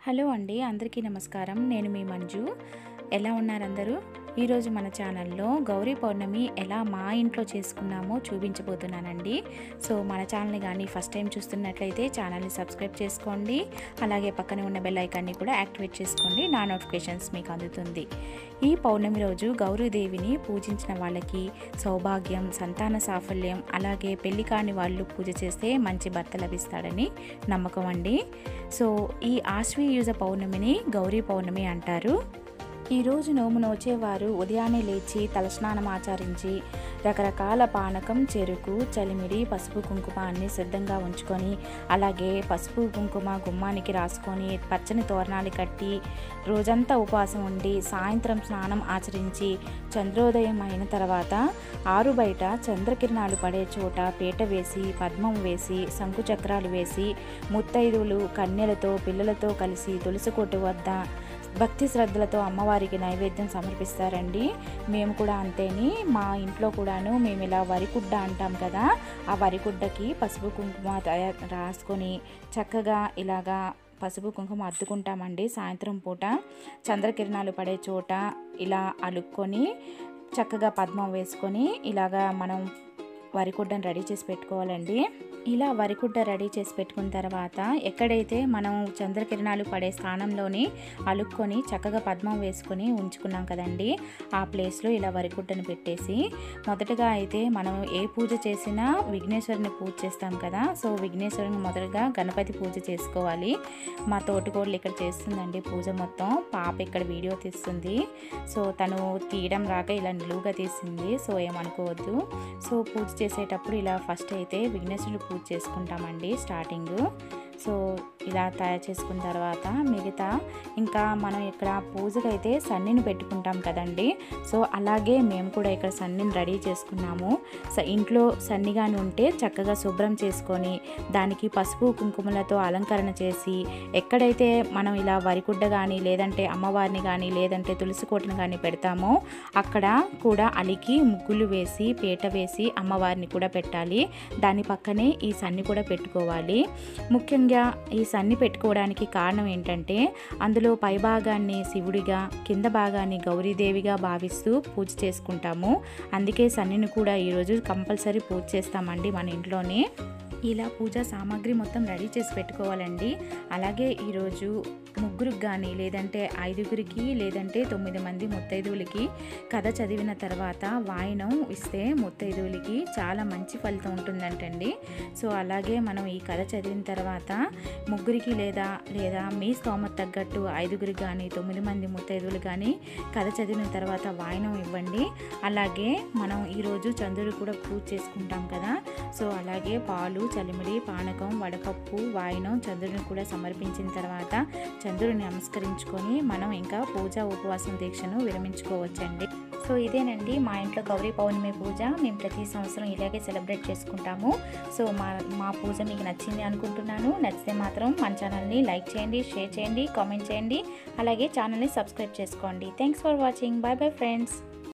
hello అండి అందరికీ నమస్కారం నేను మీ మంజు ఎలా ఉన్నారు అందరూ ఈరోజు మన ఛానల్లో గౌరీ పౌర్ణమి ఎలా మా ఇంట్లో చేసుకున్నామో చూపించబోతున్నానండి సో మన ఛానల్ని కానీ ఫస్ట్ టైం చూస్తున్నట్లయితే ఛానల్ని సబ్స్క్రైబ్ చేసుకోండి అలాగే పక్కనే ఉన్న బెల్ ఐకాన్ని కూడా యాక్టివేట్ చేసుకోండి నా నోటిఫికేషన్స్ మీకు అందుతుంది ఈ పౌర్ణమి రోజు గౌరీదేవిని పూజించిన వాళ్ళకి సౌభాగ్యం సంతాన సాఫల్యం అలాగే పెళ్లి కాని వాళ్ళు పూజ చేస్తే మంచి భర్త లభిస్తాడని నమ్మకం అండి సో ఈ ఆశ్వీయుజ పౌర్ణమిని గౌరీ పౌర్ణమి అంటారు ఈ రోజు నోము నోచేవారు ఉదయాన్నే లేచి తలస్నానం ఆచరించి రకరకాల పానకం చెరుకు చలిమిడి పసుపు కుంకుమ అన్ని సిద్ధంగా ఉంచుకొని అలాగే పసుపు కుంకుమ గుమ్మానికి రాసుకొని పచ్చని తోరణాలు కట్టి రోజంతా ఉపవాసం ఉండి సాయంత్రం స్నానం ఆచరించి చంద్రోదయం అయిన తర్వాత ఆరు బయట చంద్రకిరణాలు పడే చోట పీట వేసి పద్మం వేసి శంకు చక్రాలు వేసి ముత్తైదువులు కన్యలతో పిల్లలతో కలిసి తులసి కొట్టు వద్ద భక్తి శ్రద్ధలతో అమ్మవారికి నైవేద్యం సమర్పిస్తారండి మేము కూడా అంతేని మా ఇంట్లో కూడాను మేము ఇలా వరికుడ్డ అంటాం కదా ఆ వరికుడ్డకి పసుపు కుంకుమ తయా- రాసుకొని చక్కగా ఇలాగా పసుపు కుంకుమ అద్దుకుంటామండి సాయంత్రం పూట చంద్రకిరణాలు పడే చోట ఇలా అలుక్కొని చక్కగా పద్మం వేసుకొని ఇలాగా మనం వరికుడ్డను రెడీ చేసి పెట్టుకోవాలండి ఇలా వరికుడ్డ రెడీ చేసి పెట్టుకున్న తర్వాత ఎక్కడైతే మనం చంద్రకిరణాలు పడే స్థానంలోని అలుక్కొని చక్కగా పద్మం వేసుకొని ఉంచుకున్నాం కదండి ఆ ప్లేస్లో ఇలా వరికుడ్డను పెట్టేసి మొదటగా అయితే మనం ఏ పూజ చేసినా విఘ్నేశ్వరుని పూజ చేస్తాం కదా సో విఘ్నేశ్వరుని మొదటగా గణపతి పూజ చేసుకోవాలి మా తోటికోడలు ఇక్కడ చేస్తుందండి పూజ మొత్తం పాప ఇక్కడ వీడియో తీస్తుంది సో తను తీయడం రాక ఇలా నిలువుగా తీసింది సో ఏమనుకోవద్దు సో పూజ చేసేటప్పుడు ఇలా ఫస్ట్ అయితే విఘ్నేశ్వరుడు పూజ చేసుకుంటామండి స్టార్టింగ్ సో ఇలా తయారు చేసుకున్న తర్వాత మిగతా ఇంకా మనం ఇక్కడ పూజకైతే సన్నిని పెట్టుకుంటాం కదండి సో అలాగే మేము కూడా ఇక్కడ సన్నిని రెడీ చేసుకున్నాము సో ఇంట్లో సన్నిగాని ఉంటే చక్కగా శుభ్రం చేసుకొని దానికి పసుపు కుంకుమలతో అలంకరణ చేసి ఎక్కడైతే మనం ఇలా వరికుడ్డ కానీ లేదంటే అమ్మవారిని కానీ లేదంటే తులసి కోటను కానీ పెడతామో అక్కడ కూడా అలికి ముగ్గులు వేసి పీట వేసి అమ్మవారిని కూడా పెట్టాలి దాని పక్కనే ఈ సన్ని కూడా పెట్టుకోవాలి ముఖ్యంగా ఈ సన్ని పెట్టుకోవడానికి కారణం ఏంటంటే అందులో పై భాగాన్ని శివుడిగా కింద భాగాన్ని గౌరీదేవిగా భావిస్తూ పూజ చేసుకుంటాము అందుకే సన్నిని కూడా ఈరోజు కంపల్సరీ పూజ చేస్తామండి మన ఇంట్లోనే ఇలా పూజా సామాగ్రి మొత్తం రెడీ చేసి పెట్టుకోవాలండి అలాగే ఈరోజు ముగ్గురికి కానీ లేదంటే ఐదుగురికి లేదంటే తొమ్మిది మంది ముత్తైదువులకి కథ చదివిన తర్వాత వాయినం ఇస్తే ముత్తైదువులకి చాలా మంచి ఫలితం ఉంటుందంటండి సో అలాగే మనం ఈ కథ చదివిన తర్వాత ముగ్గురికి లేదా లేదా మీ స్తోమత తగ్గట్టు ఐదుగురికి కానీ తొమ్మిది మంది ముత్తైదువులు కానీ కథ చదివిన తర్వాత వాయినం ఇవ్వండి అలాగే మనం ఈరోజు చంద్రుడు కూడా పూజ చేసుకుంటాం కదా సో అలాగే పాలు చలిమిడి పానకం వడకప్పు వాయినం చంద్రుడిని కూడా సమర్పించిన తర్వాత చంద్రుడిని నమస్కరించుకొని మనం ఇంకా పూజ ఉపవాసం దీక్షను విరమించుకోవచ్చండి సో ఇదేనండి మా ఇంట్లో గౌరీ పౌర్ణమి పూజ మేము ప్రతి సంవత్సరం ఇలాగే సెలబ్రేట్ చేసుకుంటాము సో మా మా పూజ మీకు నచ్చింది అనుకుంటున్నాను నచ్చితే మాత్రం మన ఛానల్ని లైక్ చేయండి షేర్ చేయండి కామెంట్ చేయండి అలాగే ఛానల్ని సబ్స్క్రైబ్ చేసుకోండి thanks for watching bye bye friends